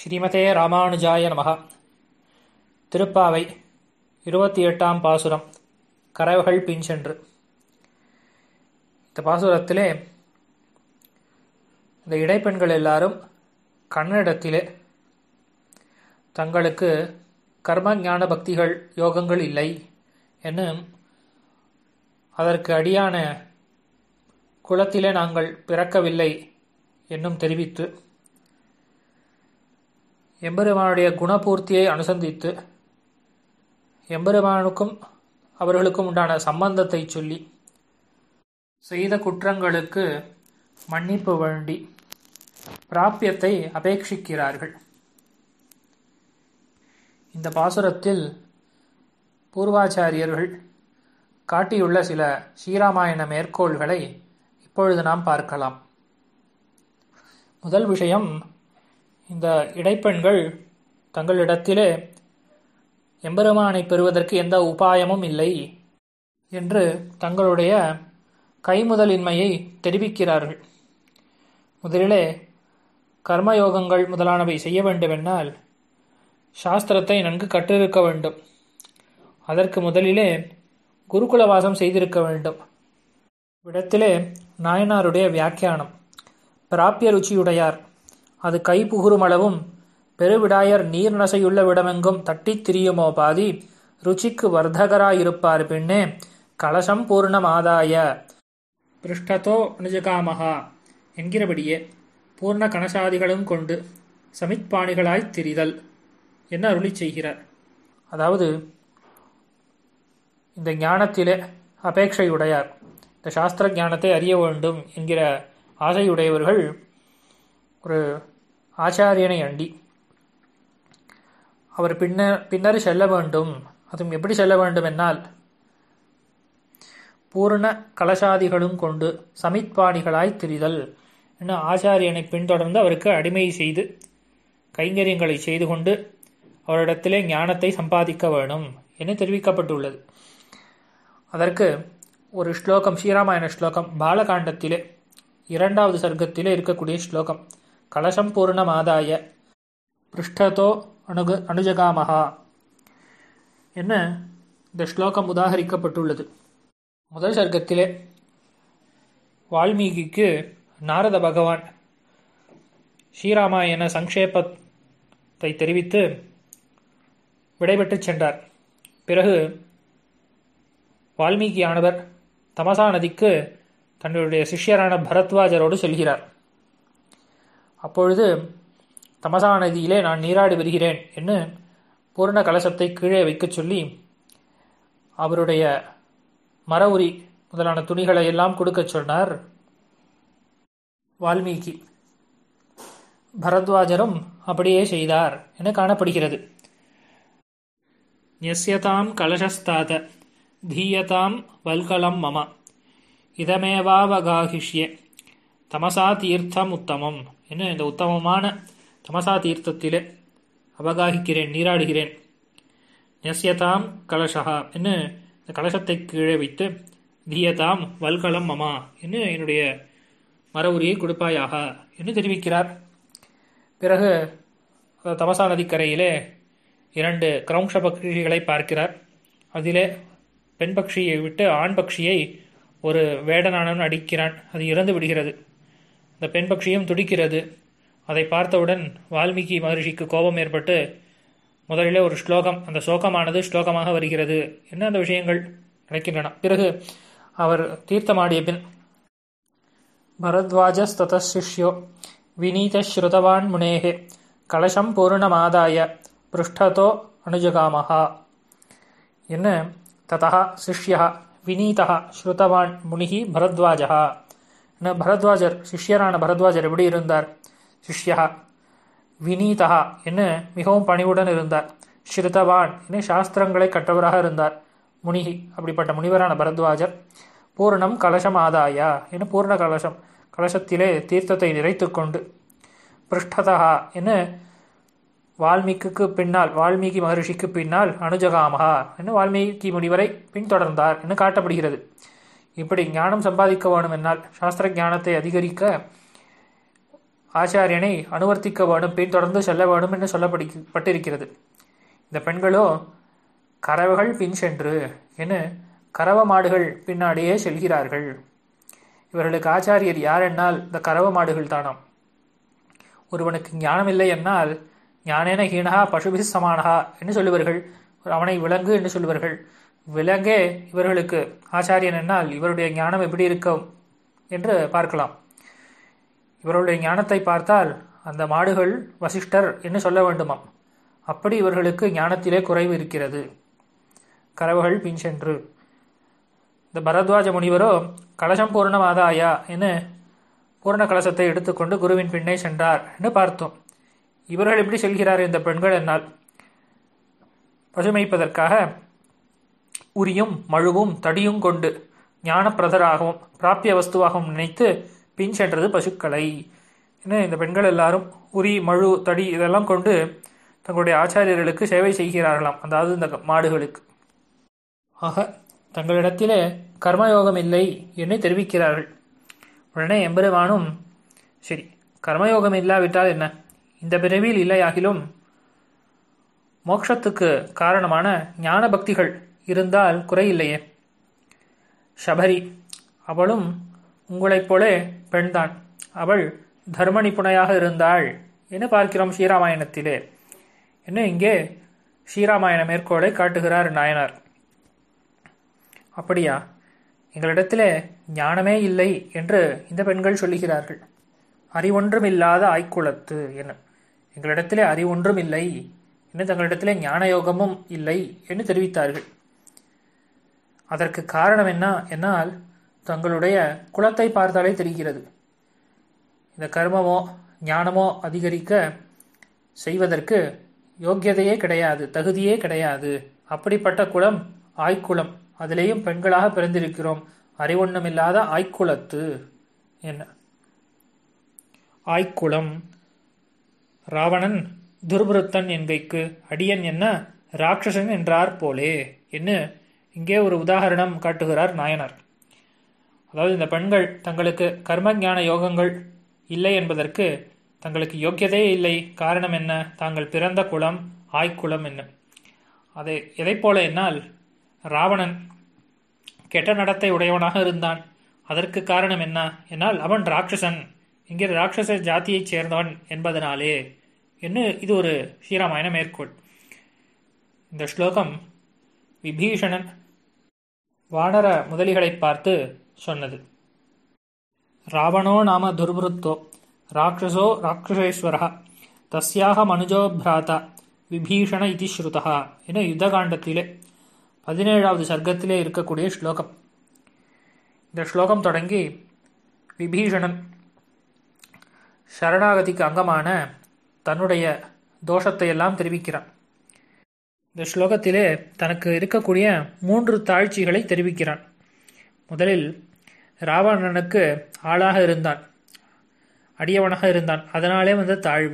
ஸ்ரீமதே ராமானுஜாய நமக திருப்பாவை இருபத்தி எட்டாம் பாசுரம் கரவுகள் பின்சென்று இந்த பாசுரத்திலே இந்த இடைப்பெண்கள் எல்லாரும் கண்ணனிடத்திலே தங்களுக்கு கர்ம ஞான பக்திகள் யோகங்கள் இல்லை என்று அதற்கு அடியான குலத்திலே நாங்கள் பிறக்கவில்லை என்னும் தெரிவித்து எம்பெருமானுடைய குணபூர்த்தியை அனுசந்தித்து எம்பெருமானுக்கும் அவர்களுக்கும் உண்டான சம்பந்தத்தை சொல்லி செய்த குற்றங்களுக்கு மன்னிப்பு வேண்டி பிராப்பியத்தை அபேட்சிக்கிறார்கள் இந்த பாசுரத்தில் பூர்வாச்சாரியர்கள் காட்டியுள்ள சில ஸ்ரீராமாயண மேற்கோள்களை இப்பொழுது நாம் பார்க்கலாம் முதல் விஷயம் இந்த இடைப்பெண்கள் தங்களிடத்திலே எம்பெருமானை பெறுவதற்கு எந்த உபாயமும் இல்லை என்று தங்களுடைய கைமுதலின்மையை தெரிவிக்கிறார்கள் முதலிலே கர்மயோகங்கள் முதலானவை செய்ய வேண்டுமென்றால் சாஸ்திரத்தை நன்கு கற்றிருக்க வேண்டும் அதற்கு முதலிலே குருகுலவாசம் செய்திருக்க வேண்டும் விடத்திலே நாயனாருடைய வியாக்கியானம் பிராப்பிய ருச்சியுடையார் அது கை புகுறுமளவும் பெருவிடாயர் நீர் நசையுள்ள விடமெங்கும் தட்டித் திரியுமோ பாதி ருச்சிக்கு வர்த்தகராயிருப்பார் பின்னே கலசம் பூர்ணமாதாய பிருஷ்டதோ அனுஜகாமகா என்கிறபடியே பூர்ண கணசாதிகளும் கொண்டு சமித்பாணிகளாய்த் திரிதல் என்ன அருளி செய்கிறார் அதாவது இந்த ஞானத்திலே அபேட்சையுடையார் இந்த சாஸ்திர ஞானத்தை அறிய வேண்டும் என்கிற ஆசையுடையவர்கள் ஒரு ஆச்சாரியனை அண்டி அவர் பின்னர் பின்னர் செல்ல வேண்டும் அதுவும் எப்படி செல்ல வேண்டும் என்னால் பூர்ண கலசாதிகளும் கொண்டு சமித்பாணிகளாய் திரிதல் என ஆச்சாரியனை பின்தொடர்ந்து அவருக்கு அடிமை செய்து கைங்கரியங்களை செய்து கொண்டு அவரிடத்திலே ஞானத்தை சம்பாதிக்க வேணும் என தெரிவிக்கப்பட்டுள்ளது அதற்கு ஒரு ஸ்லோகம் ஸ்ரீராமாயண ஸ்லோகம் பாலகாண்டத்திலே இரண்டாவது சர்க்கத்திலே இருக்கக்கூடிய ஸ்லோகம் கலசம் பூர்ணமாதாய பிருஷ்டதோ அணுகு அனுஜகாமகா என்ன இந்த ஸ்லோகம் உதாகரிக்கப்பட்டுள்ளது முதல் சர்க்கத்திலே வால்மீகிக்கு நாரத பகவான் ஸ்ரீராமாயண சங்கேபத்தை தெரிவித்து விடைபெற்று சென்றார் பிறகு வால்மீகியானவர் தமசா நதிக்கு தன்னுடைய சிஷ்யரான பரத்வாஜரோடு செல்கிறார் அப்பொழுது தமசா நதியிலே நான் நீராடி வருகிறேன் என்று பூர்ண கலசத்தை கீழே வைக்கச் சொல்லி அவருடைய மர உரி முதலான துணிகளை எல்லாம் கொடுக்கச் சொன்னார் வால்மீகி பரத்வாஜரும் அப்படியே செய்தார் என காணப்படுகிறது யஸ்யதாம் கலசஸ்தாத தீயதாம் வல்கலம் மம இதமேவாவகாகிஷ்யே தமசா தீர்த்தம் உத்தமம் என்ன இந்த உத்தமமான தமசா தீர்த்தத்திலே அவகாகிக்கிறேன் நீராடுகிறேன் நெஸ்யதாம் கலசகா என்று இந்த கலசத்தை கீழே வைத்து தீயதாம் வல்கலம் மமா என்று என்னுடைய மர உரியை கொடுப்பாயாக என்று தெரிவிக்கிறார் பிறகு தமசா நதிக்கரையிலே இரண்டு கிரௌங்ஷ பக்ஷிகளை பார்க்கிறார் அதிலே பெண் பக்ஷியை விட்டு ஆண் பக்ஷியை ஒரு வேடனானவன் அடிக்கிறான் அது இறந்து விடுகிறது அந்த பெண் பக்ஷியும் துடிக்கிறது அதை பார்த்தவுடன் வால்மீகி மகரிஷிக்கு கோபம் ஏற்பட்டு முதலிலே ஒரு ஸ்லோகம் அந்த சோகமானது ஸ்லோகமாக வருகிறது என்ன அந்த விஷயங்கள் நடக்கின்றன பிறகு அவர் தீர்த்தமாடிய பின் பரத்வாஜஸ்தசிஷ்யோ வினீத ஸ்ருதவான் முனேகே கலசம் பூர்ணமாதாய பிருஷ்டதோ அனுஜகாமஹா என்ன ததா சிஷ்யா வினீதா ஸ்ருதவான் முனிகி பரத்வாஜா என்ன பரத்வாஜர் சிஷ்யரான பரத்வாஜர் எப்படி இருந்தார் சிஷ்யா வினீதா என்ன மிகவும் பணிவுடன் இருந்தார் ஸ்ருதவான் என்ன சாஸ்திரங்களை கற்றவராக இருந்தார் முனிகி அப்படிப்பட்ட முனிவரான பரத்வாஜர் பூர்ணம் கலசம் ஆதாயா என்ன பூர்ண கலசம் கலசத்திலே தீர்த்தத்தை நிறைத்து கொண்டு பிருஷ்டதா என்ன வால்மீகிக்கு பின்னால் வால்மீகி மகரிஷிக்கு பின்னால் அனுஜகாமகா என்று வால்மீகி முனிவரை பின்தொடர்ந்தார் என்று காட்டப்படுகிறது இப்படி ஞானம் சம்பாதிக்க வேணும் என்னால் சாஸ்திர ஞானத்தை அதிகரிக்க ஆச்சாரியனை அனுவர்த்திக்க வேணும் பின்தொடர்ந்து செல்ல வேணும் என்று சொல்லப்பட்டிருக்கிறது இந்த பெண்களோ கறவைகள் பின் சென்று என கறவ மாடுகள் பின்னாடியே செல்கிறார்கள் இவர்களுக்கு ஆச்சாரியர் யார் என்னால் இந்த கறவ மாடுகள் தானாம் ஒருவனுக்கு ஞானம் இல்லை என்னால் ஞானேன ஹீனகா பசுபி சமானகா என்று சொல்லுவார்கள் அவனை விலங்கு என்று சொல்லுவார்கள் விலங்கே இவர்களுக்கு ஆச்சாரியன் என்னால் இவருடைய ஞானம் எப்படி இருக்கும் என்று பார்க்கலாம் இவருடைய ஞானத்தை பார்த்தால் அந்த மாடுகள் வசிஷ்டர் என்று சொல்ல வேண்டுமாம் அப்படி இவர்களுக்கு ஞானத்திலே குறைவு இருக்கிறது கறவுகள் பின் சென்று இந்த பரத்வாஜ முனிவரோ கலசம் பூர்ணமாதாயா என பூர்ண கலசத்தை எடுத்துக்கொண்டு குருவின் பின்னே சென்றார் என்று பார்த்தோம் இவர்கள் எப்படி செல்கிறார் இந்த பெண்கள் என்னால் பசுமைப்பதற்காக உரியும் மழுவும் தடியும் கொண்டு ஞானப்பிரதராகவும் பிராப்பிய வஸ்துவாகவும் நினைத்து பின் சென்றது பசுக்களை என இந்த பெண்கள் எல்லாரும் உரி மழு தடி இதெல்லாம் கொண்டு தங்களுடைய ஆச்சாரியர்களுக்கு சேவை செய்கிறார்களாம் அதாவது இந்த மாடுகளுக்கு ஆக தங்களிடத்திலே கர்மயோகம் இல்லை என்று தெரிவிக்கிறார்கள் உடனே எம்பெருமானும் சரி கர்மயோகம் இல்லாவிட்டால் என்ன இந்த பிறவியில் இல்லையாகிலும் மோட்சத்துக்கு காரணமான ஞான பக்திகள் இருந்தால் குறையில்லையே சபரி அவளும் உங்களைப் போலே பெண்தான் அவள் தர்ம நிபுணையாக இருந்தாள் என பார்க்கிறோம் ஸ்ரீராமாயணத்திலே என்ன இங்கே ஸ்ரீராமாயண மேற்கோளை காட்டுகிறார் நாயனார் அப்படியா எங்களிடத்திலே ஞானமே இல்லை என்று இந்த பெண்கள் சொல்லுகிறார்கள் அறிவொன்றும் இல்லாத ஆய்க்குளத்து என எங்களிடத்திலே அறிவொன்றும் இல்லை என்று தங்களிடத்திலே ஞான யோகமும் இல்லை என்று தெரிவித்தார்கள் அதற்கு காரணம் என்ன என்னால் தங்களுடைய குலத்தை பார்த்தாலே தெரிகிறது இந்த கர்மமோ ஞானமோ அதிகரிக்க செய்வதற்கு யோக்கியதையே கிடையாது தகுதியே கிடையாது அப்படிப்பட்ட குலம் ஆய்க்குளம் அதிலேயும் பெண்களாக பிறந்திருக்கிறோம் அறிவொன்னுமில்லாத ஆய்க்குளத்து என்ன ஆய்க்குளம் ராவணன் துர்புருத்தன் என்கைக்கு அடியன் என்ன ராட்சசன் என்றார் போலே என்ன இங்கே ஒரு உதாகரணம் காட்டுகிறார் நாயனார் அதாவது இந்த பெண்கள் தங்களுக்கு கர்ம ஞான யோகங்கள் இல்லை என்பதற்கு தங்களுக்கு யோக்கியதே இல்லை காரணம் என்ன தாங்கள் பிறந்த குலம் ஆய்க்குளம் என்ன அதை எதை போல என்னால் ராவணன் கெட்ட நடத்தை உடையவனாக இருந்தான் அதற்கு காரணம் என்ன என்னால் அவன் ராட்சசன் இங்கே ராட்சச ஜாதியைச் சேர்ந்தவன் என்பதனாலே என்று இது ஒரு ஸ்ரீராமாயண மேற்கோள் இந்த ஸ்லோகம் விபீஷணன் வானர முதலிகளை பார்த்து சொன்னது ராவணோ நாம துர்வருத்தோ ராட்சசோ ராட்சசேஸ்வரா தஸ்யாக மனுஜோ பிராதா விபீஷண இதி ஸ்ருதா என யுத்தகாண்டத்திலே பதினேழாவது சர்க்கத்திலே இருக்கக்கூடிய ஸ்லோகம் இந்த ஸ்லோகம் தொடங்கி விபீஷணன் சரணாகதிக்கு அங்கமான தன்னுடைய தோஷத்தை எல்லாம் தெரிவிக்கிறான் இந்த ஸ்லோகத்திலே தனக்கு இருக்கக்கூடிய மூன்று தாழ்ச்சிகளை தெரிவிக்கிறான் முதலில் ராவணனுக்கு ஆளாக இருந்தான் அடியவனாக இருந்தான் அதனாலே வந்த தாழ்வு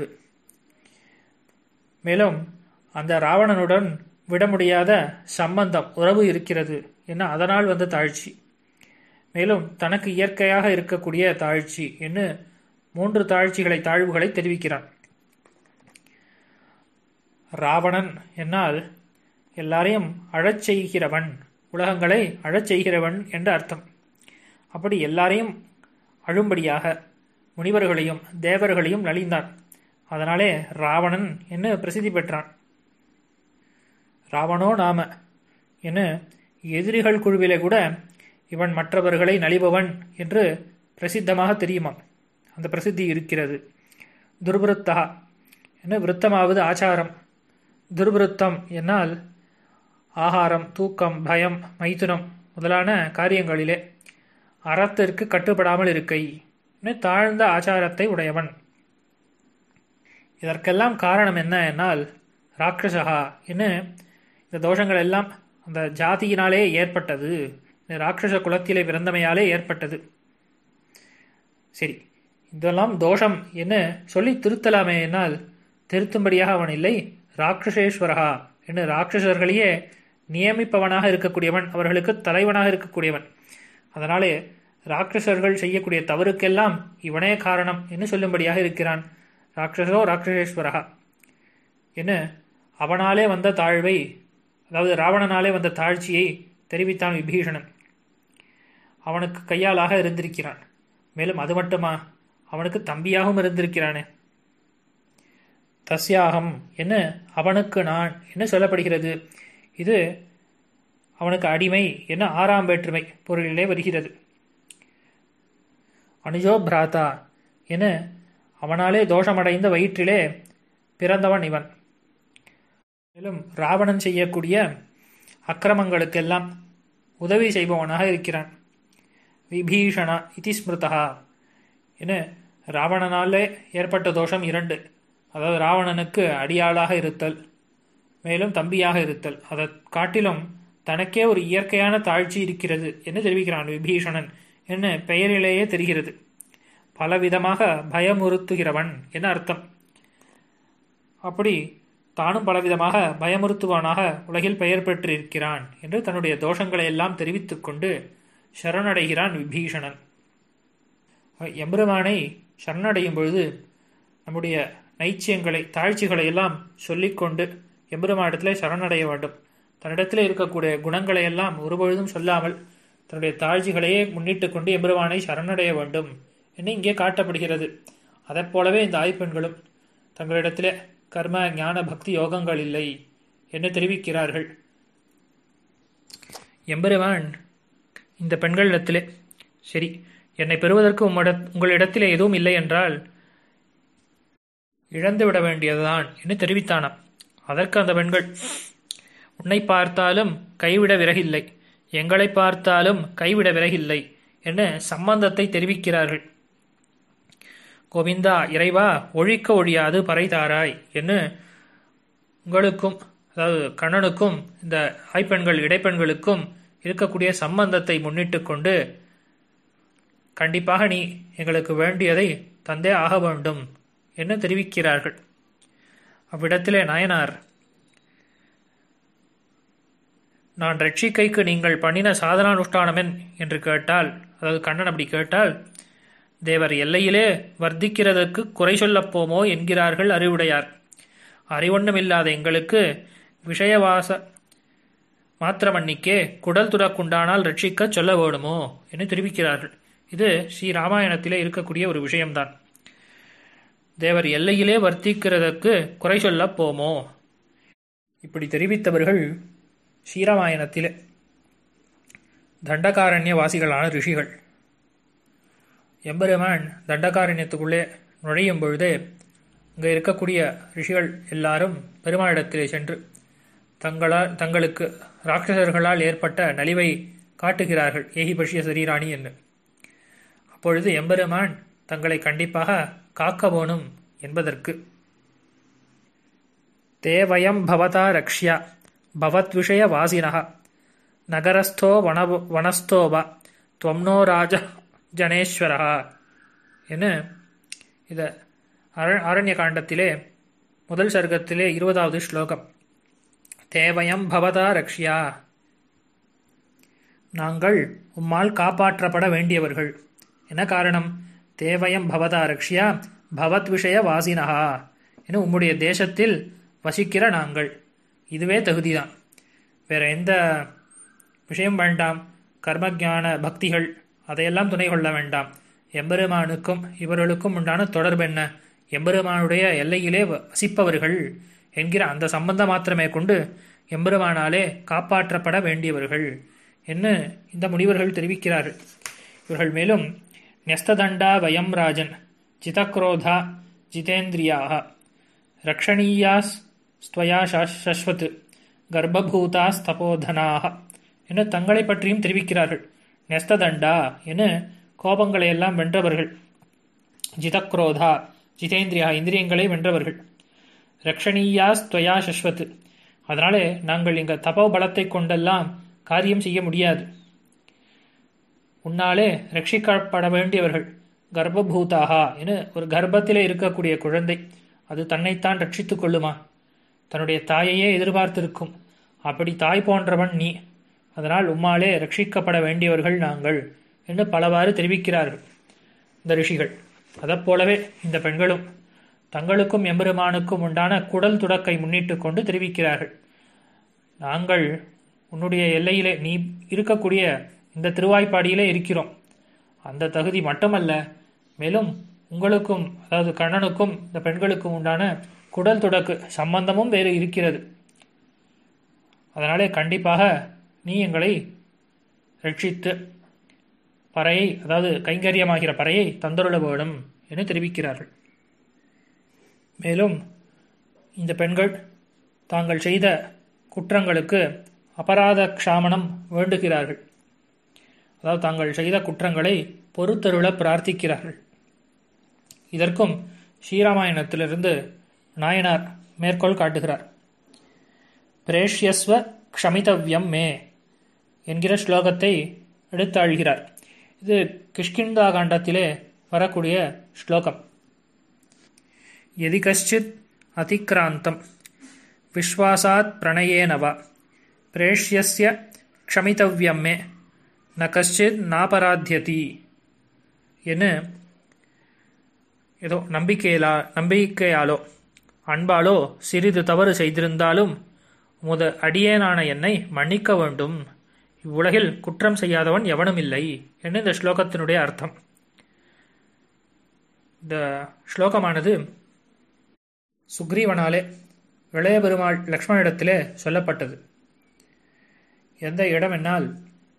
மேலும் அந்த ராவணனுடன் விட முடியாத சம்பந்தம் உறவு இருக்கிறது என்ன அதனால் வந்த தாழ்ச்சி மேலும் தனக்கு இயற்கையாக இருக்கக்கூடிய தாழ்ச்சி என்று மூன்று தாழ்ச்சிகளை தாழ்வுகளை தெரிவிக்கிறான் ராவணன் என்னால் எல்லாரையும் அழச் செய்கிறவன் உலகங்களை அழச் செய்கிறவன் என்று அர்த்தம் அப்படி எல்லாரையும் அழும்படியாக முனிவர்களையும் தேவர்களையும் நலிந்தான் அதனாலே ராவணன் என்று பிரசித்தி பெற்றான் ராவணோ நாம என எதிரிகள் குழுவிலே கூட இவன் மற்றவர்களை நலிபவன் என்று பிரசித்தமாக தெரியுமாம் அந்த பிரசித்தி இருக்கிறது துர்பிருத்தா என்ன விருத்தமாவது ஆச்சாரம் துர்பிருத்தம் என்னால் ஆகாரம் தூக்கம் பயம் மைதுனம் முதலான காரியங்களிலே அறத்திற்கு கட்டுப்படாமல் இருக்கை தாழ்ந்த ஆச்சாரத்தை உடையவன் இதற்கெல்லாம் காரணம் என்ன என்னால் ராட்சசகா என்ன இந்த தோஷங்கள் எல்லாம் அந்த ஜாதியினாலே ஏற்பட்டது இந்த ராட்சச குலத்திலே பிறந்தமையாலே ஏற்பட்டது சரி இதெல்லாம் தோஷம் என்ன சொல்லி திருத்தலாமே என்னால் திருத்தும்படியாக அவன் இல்லை ராட்சசேஸ்வரகா என்று ராட்சசர்களையே நியமிப்பவனாக இருக்கக்கூடியவன் அவர்களுக்கு தலைவனாக இருக்கக்கூடியவன் அதனாலே ராட்சசர்கள் செய்யக்கூடிய தவறுக்கெல்லாம் இவனே காரணம் என்று சொல்லும்படியாக இருக்கிறான் ராட்சசோ ராட்சசேஸ்வரகா என்ன அவனாலே வந்த தாழ்வை அதாவது ராவணனாலே வந்த தாழ்ச்சியை தெரிவித்தான் விபீஷணன் அவனுக்கு கையாளாக இருந்திருக்கிறான் மேலும் அது மட்டுமா அவனுக்கு தம்பியாகவும் இருந்திருக்கிறானே தஸ்யாகம் என்ன அவனுக்கு நான் என்ன சொல்லப்படுகிறது இது அவனுக்கு அடிமை என்ன ஆறாம் வேற்றுமை பொருளிலே வருகிறது அனுஜோ பிராதா என அவனாலே தோஷமடைந்த வயிற்றிலே பிறந்தவன் இவன் மேலும் ராவணன் செய்யக்கூடிய அக்கிரமங்களுக்கெல்லாம் உதவி செய்பவனாக இருக்கிறான் விபீஷணா இதி ஸ்மிருதா என ராவணனாலே ஏற்பட்ட தோஷம் இரண்டு அதாவது ராவணனுக்கு அடியாளாக இருத்தல் மேலும் தம்பியாக இருத்தல் அதை காட்டிலும் தனக்கே ஒரு இயற்கையான தாழ்ச்சி இருக்கிறது என்று தெரிவிக்கிறான் விபீஷணன் என்ன பெயரிலேயே தெரிகிறது பலவிதமாக பயமுறுத்துகிறவன் என அர்த்தம் அப்படி தானும் பலவிதமாக பயமுறுத்துவானாக உலகில் பெயர் பெற்றிருக்கிறான் என்று தன்னுடைய தோஷங்களை எல்லாம் தெரிவித்துக் கொண்டு சரணடைகிறான் விபீஷணன் எம்பெருமானை சரணடையும் பொழுது நம்முடைய நைச்சியங்களை தாழ்ச்சிகளை எல்லாம் சொல்லிக்கொண்டு எம்பெருமானிடத்திலே சரணடைய வேண்டும் தன்னிடத்தில் இருக்கக்கூடிய குணங்களை எல்லாம் ஒருபொழுதும் சொல்லாமல் தன்னுடைய தாழ்ச்சிகளையே முன்னிட்டு கொண்டு எம்பெருமானை சரணடைய வேண்டும் என்று இங்கே காட்டப்படுகிறது அதைப் போலவே இந்த ஆய்ப்பெண்களும் தங்களிடத்திலே கர்ம ஞான பக்தி யோகங்கள் இல்லை என்று தெரிவிக்கிறார்கள் எம்பெருமான் இந்த பெண்களிடத்திலே சரி என்னை பெறுவதற்கு உம்மிட உங்களிடத்திலே எதுவும் இல்லை என்றால் இழந்துவிட வேண்டியதுதான் என்று தெரிவித்தானாம் அதற்கு அந்த பெண்கள் உன்னை பார்த்தாலும் கைவிட விறகில்லை எங்களை பார்த்தாலும் கைவிட விறகில்லை என சம்பந்தத்தை தெரிவிக்கிறார்கள் கோவிந்தா இறைவா ஒழிக்க ஒழியாது பறைதாராய் என்று உங்களுக்கும் அதாவது கண்ணனுக்கும் இந்த ஆய்ப்பெண்கள் இடைப்பெண்களுக்கும் இருக்கக்கூடிய சம்பந்தத்தை முன்னிட்டு கொண்டு கண்டிப்பாக நீ எங்களுக்கு வேண்டியதை தந்தே ஆக வேண்டும் என்று தெரிவிக்கிறார்கள் அவ்விடத்திலே நாயனார் நான் ரட்சிக்கைக்கு நீங்கள் பண்ணின சாதனானுஷ்டானமென் என்று கேட்டால் அதாவது கண்ணன் அப்படி கேட்டால் தேவர் எல்லையிலே வர்த்திக்கிறதற்கு குறை சொல்லப் போமோ என்கிறார்கள் அறிவுடையார் அறிவொன்னுமில்லாத எங்களுக்கு விஷயவாச மாத்திரமன்னிக்கே குடல் துறக்குண்டானால் ரட்சிக்க சொல்ல வேணுமோ என்று தெரிவிக்கிறார்கள் இது ஸ்ரீ ராமாயணத்திலே இருக்கக்கூடிய ஒரு விஷயம்தான் தேவர் எல்லையிலே வர்த்திக்கிறதற்கு குறை சொல்லப் போமோ இப்படி தெரிவித்தவர்கள் ஸ்ரீராமாயணத்திலே தண்டகாரண்ய வாசிகளான ரிஷிகள் எம்பெருமான் தண்டகாரண்யத்துக்குள்ளே நுழையும் பொழுதே இங்கே இருக்கக்கூடிய ரிஷிகள் எல்லாரும் பெருமானிடத்திலே சென்று தங்களால் தங்களுக்கு ராட்சசர்களால் ஏற்பட்ட நலிவை காட்டுகிறார்கள் ஏகி பஷ்ய சரீராணி என்று அப்பொழுது எம்பெருமான் தங்களை கண்டிப்பாக காக்க வேணும் என்பதற்கு தேவயம் பவதா ரக்ஷ்யா பவத் விஷய வாசினக நகரஸ்தோ வன வனஸ்தோவா துவம்னோ ராஜ ஜனேஸ்வரா என இத அர அரண்ய காண்டத்திலே முதல் சர்க்கத்திலே இருபதாவது ஸ்லோகம் தேவயம் பவதா ரக்ஷ்யா நாங்கள் உம்மால் காப்பாற்றப்பட வேண்டியவர்கள் என்ன காரணம் தேவயம் பவதா ரக்ஷ்யா பவத் விஷய வாசினஹா என உம்முடைய தேசத்தில் வசிக்கிற நாங்கள் இதுவே தகுதிதான் வேற எந்த விஷயம் வேண்டாம் கர்மஜான பக்திகள் அதையெல்லாம் துணை கொள்ள வேண்டாம் எம்பெருமானுக்கும் இவர்களுக்கும் உண்டான தொடர்பு என்ன எம்பெருமானுடைய எல்லையிலே வசிப்பவர்கள் என்கிற அந்த சம்பந்தம் மாத்திரமே கொண்டு எம்பெருமானாலே காப்பாற்றப்பட வேண்டியவர்கள் என்று இந்த முனிவர்கள் தெரிவிக்கிறார்கள் இவர்கள் மேலும் நெஸ்ததண்டா வயம் ராஜன் ஜிதக்ரோதா ஜிதேந்திரியாக ரக்ஷணீயாஸ் ஸ்துவயா சஸ்வத் கர்ப்பபூதா ஸ்தபோதனாக என தங்களை பற்றியும் தெரிவிக்கிறார்கள் நெஸ்ததண்டா என கோபங்களை எல்லாம் வென்றவர்கள் ஜிதக்ரோதா ஜிதேந்திரியா இந்திரியங்களை வென்றவர்கள் ரக்ஷணீயா ஸ்துவயா சஸ்வத் அதனாலே நாங்கள் இங்க தபோ பலத்தை கொண்டெல்லாம் காரியம் செய்ய முடியாது உன்னாலே ரட்சிக்கப்பட வேண்டியவர்கள் கர்ப்பபூதாகா என ஒரு கர்ப்பத்திலே இருக்கக்கூடிய குழந்தை அது தன்னைத்தான் ரட்சித்துக் கொள்ளுமா தன்னுடைய தாயையே எதிர்பார்த்திருக்கும் அப்படி தாய் போன்றவன் நீ அதனால் உம்மாலே ரட்சிக்கப்பட வேண்டியவர்கள் நாங்கள் என்று பலவாறு தெரிவிக்கிறார்கள் இந்த ரிஷிகள் அதைப் போலவே இந்த பெண்களும் தங்களுக்கும் எம்பெருமானுக்கும் உண்டான குடல் துடக்கை முன்னிட்டு கொண்டு தெரிவிக்கிறார்கள் நாங்கள் உன்னுடைய எல்லையிலே நீ இருக்கக்கூடிய இந்த திருவாய்ப்பாடியிலே இருக்கிறோம் அந்த தகுதி மட்டுமல்ல மேலும் உங்களுக்கும் அதாவது கண்ணனுக்கும் இந்த பெண்களுக்கும் உண்டான குடல் துடக்கு சம்பந்தமும் வேறு இருக்கிறது அதனாலே கண்டிப்பாக நீ எங்களை ரட்சித்து பறையை அதாவது கைங்கரியமாகிற பறையை தந்தருள வேணும் என தெரிவிக்கிறார்கள் மேலும் இந்த பெண்கள் தாங்கள் செய்த குற்றங்களுக்கு அபராத க்ஷாமனம் வேண்டுகிறார்கள் அதாவது தாங்கள் செய்த குற்றங்களை பொறுத்தருள பிரார்த்திக்கிறார்கள் இதற்கும் ஸ்ரீராமாயணத்திலிருந்து நாயனார் மேற்கோள் காட்டுகிறார் பிரேஷ்யஸ்வ க்ஷமிதவ்யம் மே என்கிற ஸ்லோகத்தை எடுத்தாழ்கிறார் இது கிஷ்கிந்தா காண்டத்திலே வரக்கூடிய ஸ்லோகம் எதி கஷ்டித் அதிக்ராந்தம் விஸ்வாசாத் பிரணயேனவ பிரேஷ்யஸ்ய க்ஷமிதவ்யம் மே ந கஷ்டித் நாபராத்தியதி என்று ஏதோ நம்பிக்கையிலா நம்பிக்கையாலோ அன்பாலோ சிறிது தவறு செய்திருந்தாலும் முத அடியேனான என்னை மன்னிக்க வேண்டும் இவ்வுலகில் குற்றம் செய்யாதவன் எவனும் இல்லை என்று இந்த ஸ்லோகத்தினுடைய அர்த்தம் இந்த ஸ்லோகமானது சுக்ரீவனாலே இளைய பெருமாள் லக்ஷ்மணிடத்திலே சொல்லப்பட்டது எந்த இடம் என்னால்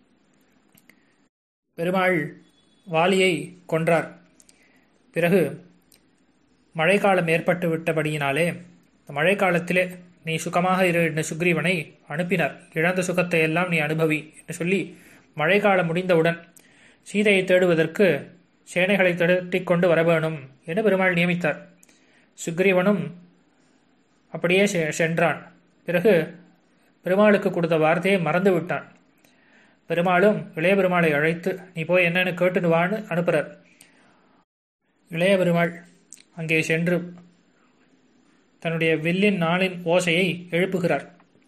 பெருமாள் வாலியை கொன்றார் பிறகு மழைக்காலம் ஏற்பட்டு விட்டபடியினாலே மழைக்காலத்திலே நீ சுகமாக இரு என்று சுக்ரீவனை அனுப்பினார் இழந்த சுகத்தை எல்லாம் நீ அனுபவி என்று சொல்லி மழைக்காலம் முடிந்தவுடன் சீதையை தேடுவதற்கு சேனைகளை திரட்டிக் கொண்டு வர வேணும் என பெருமாள் நியமித்தார் சுக்ரீவனும் அப்படியே சென்றான் பிறகு பெருமாளுக்கு கொடுத்த வார்த்தையை மறந்து விட்டான் பெருமாளும் இளைய பெருமாளை அழைத்து நீ போய் என்னன்னு கேட்டுன்னு வான்னு அனுப்புறார் இளைய பெருமாள் அங்கே சென்று தன்னுடைய வில்லின் நாளின் ஓசையை எழுப்புகிறார்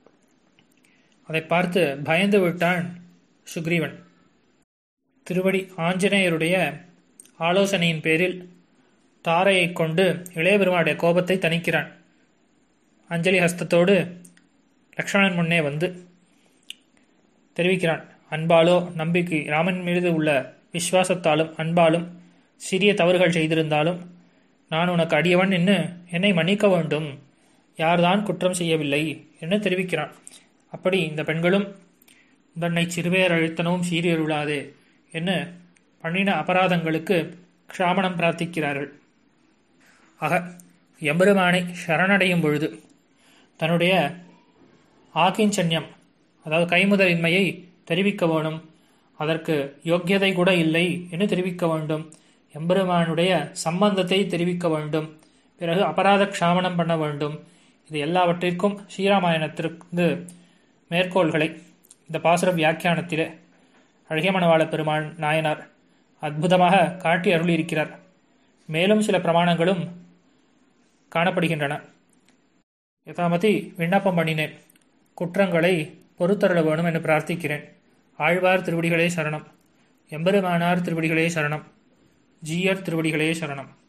அதை பார்த்து பயந்து விட்டான் சுக்ரீவன் திருவடி ஆஞ்சநேயருடைய ஆலோசனையின் பேரில் தாரையை கொண்டு இளைய பெருமாளுடைய கோபத்தை தணிக்கிறான் அஞ்சலி ஹஸ்தத்தோடு லக்ஷ்மணன் முன்னே வந்து தெரிவிக்கிறான் அன்பாலோ நம்பிக்கை ராமன் மீது உள்ள விசுவாசத்தாலும் அன்பாலும் சிறிய தவறுகள் செய்திருந்தாலும் நான் உனக்கு அடியவன் என்று என்னை மன்னிக்க வேண்டும் யார்தான் குற்றம் செய்யவில்லை என்று தெரிவிக்கிறான் அப்படி இந்த பெண்களும் தன்னை சிறுவேர் அழுத்தனவும் சீரியருளாதே என்று பண்ணின அபராதங்களுக்கு க்ஷாமணம் பிரார்த்திக்கிறார்கள் ஆக எம்பெருமானை சரணடையும் பொழுது தன்னுடைய ஆக்கிஞ்சன்யம் அதாவது கைமுதலின்மையை தெரிவிக்க வேணும் அதற்கு யோக்கியதை கூட இல்லை என்று தெரிவிக்க வேண்டும் எம்பெருமானுடைய சம்பந்தத்தை தெரிவிக்க வேண்டும் பிறகு அபராத க்ஷாமனம் பண்ண வேண்டும் இது எல்லாவற்றிற்கும் ஸ்ரீராமாயணத்திற்கு மேற்கோள்களை இந்த பாசுர வியாக்கியானத்திலே அழகியமணவாள பெருமான் நாயனார் அற்புதமாக காட்டி அருளியிருக்கிறார் மேலும் சில பிரமாணங்களும் காணப்படுகின்றன யதாமதி விண்ணப்பம் பண்ணினேன் குற்றங்களை பொறுத்தருள வேணும் என்று பிரார்த்திக்கிறேன் ஆழ்வார் திருவடிகளே சரணம் எம்பெருமானார் திருவடிகளே சரணம் ஜீயர் திருவடிகளே சரணம்